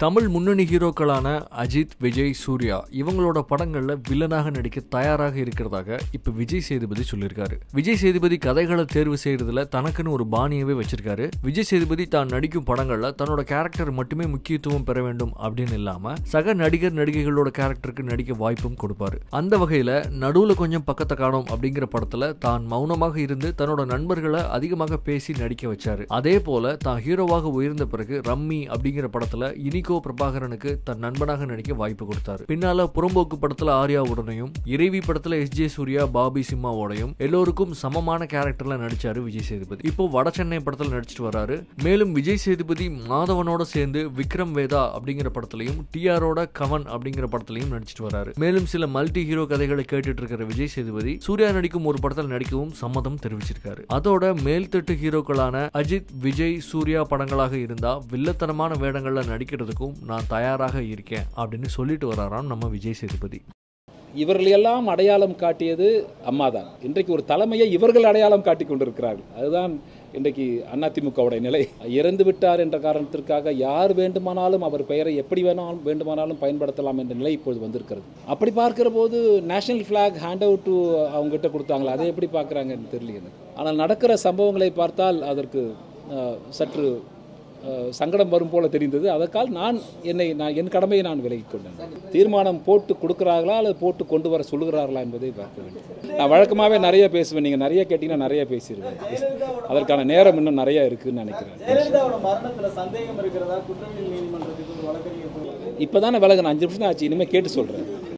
தமிழ் முன்னணி ஹீரோக்களான அஜித் விஜய் சூர்யா இவங்களோட படங்கள்ல வில்லனாக நடிக்க தயாராக இருக்கிறதாக இப்ப விஜய் சேதுபதி சொல்லியிருக்காரு விஜய் சேதுபதி கதைகளை தேர்வு செய்யறதுல தனக்குன்னு ஒரு பாணியவே வச்சிருக்காரு விஜய் சேதுபதி தான் நடிக்கும் படங்கள்ல தன்னோட கேரக்டர் மட்டுமே முக்கியத்துவம் பெற வேண்டும் அப்படின்னு இல்லாம சக நடிகர் நடிகைகளோட கேரக்டருக்கு நடிக்க வாய்ப்பும் கொடுப்பாரு அந்த வகையில நடுவுல கொஞ்சம் பக்கத்தை காணோம் அப்படிங்கிற படத்துல தான் மௌனமாக இருந்து தன்னோட நண்பர்களை அதிகமாக பேசி நடிக்க வச்சாரு அதே போல தான் ஹீரோவாக உயர்ந்த பிறகு ரம்மி அப்படிங்கிற படத்துல இனிகோ பிரபாகரனுக்கு தன் நண்பனாக நடிக்க வாய்ப்பு கொடுத்தாரு பின்னால புறம்போக்கு படத்துல ஆர்யாவுடனையும் இறைவி படத்துல எஸ் ஜே சூர்யா பாபி சிம்மாவோடையும் எல்லோருக்கும் சமமான கேரக்டர்ல நடிச்சாரு விஜய் சேதுபதி இப்போ வட சென்னை படத்துல நடிச்சிட்டு வராரு மேலும் விஜய் சேதுபதி மாதவனோட சேர்ந்து விக்ரம் வேதா அப்படிங்கிற படத்திலையும் டிஆரோட கவன் அப்படிங்கிற படத்திலையும் நடிச்சிட்டு வராரு மேலும் சில மல்டி ஹீரோ கதைகளை கேட்டுட்டு இருக்கிற விஜய் சேதுபதி சூர்யா நடிக்கும் ஒரு படத்தில் நடிக்கவும் சம்மதம் தெரிவிச்சிருக்காரு அதோட மேல்தட்டு ஹீரோக்களான அஜித் விஜய் சூர்யா படங்களாக இருந்தா வில்லத்தனமான வேடங்கள்ல நடிக்கிறதுக்கும் நான் தயாராக இருக்கேன் அப்படின்னு சொல்லிட்டு வராராம் நம்ம விஜய் சேதுபதி இவர்களையெல்லாம் அடையாளம் காட்டியது அம்மா தான் இன்றைக்கு ஒரு தலைமையை இவர்கள் அடையாளம் காட்டி கொண்டிருக்கிறார்கள் அதுதான் இன்றைக்கு அதிமுகவுடைய நிலை இறந்து விட்டார் என்ற காரணத்திற்காக யார் வேண்டுமானாலும் அவர் பெயரை எப்படி வேணாலும் வேண்டுமானாலும் பயன்படுத்தலாம் என்ற நிலை இப்பொழுது வந்திருக்கிறது அப்படி பார்க்கிற போது national flag hand out to அவங்ககிட்ட கொடுத்தாங்களா அதை எப்படி பார்க்குறாங்கன்னு தெரியல எனக்கு ஆனால் நடக்கிற சம்பவங்களை பார்த்தால் அதற்கு அஹ், சற்று அஹ், சங்கடம் வரும் போல தெரிந்தது அதற்கால் நான் என்னை நான் என் கடமையை நான் விலகிக் கொண்டேன் தீர்மானம் போட்டு கொடுக்குறார்களா அல்லது போட்டு கொண்டு வர சொல்லுகிறார்களா என்பதை பார்க்க வேண்டும் நான் வழக்கமாகவே நிறைய பேசுவேன் நீங்கள் நிறைய கேட்டிங்கன்னா நிறைய பேசிடுவேன் அதற்கான நேரம் இன்னும் நிறைய இருக்குன்னு நினைக்கிறேன் ஜெயலலிதாவோட மரணத்துல சந்தேகம் இருக்கிறதா குற்றவியல் நீதிமன்றத்துக்கு ஒரு வழக்கறிஞர் போய் இப்போ தானே விலகணும் அஞ்சு நிமிஷம் ஆச்சு இனிமேல் கேட்டு சொல்கிறேன்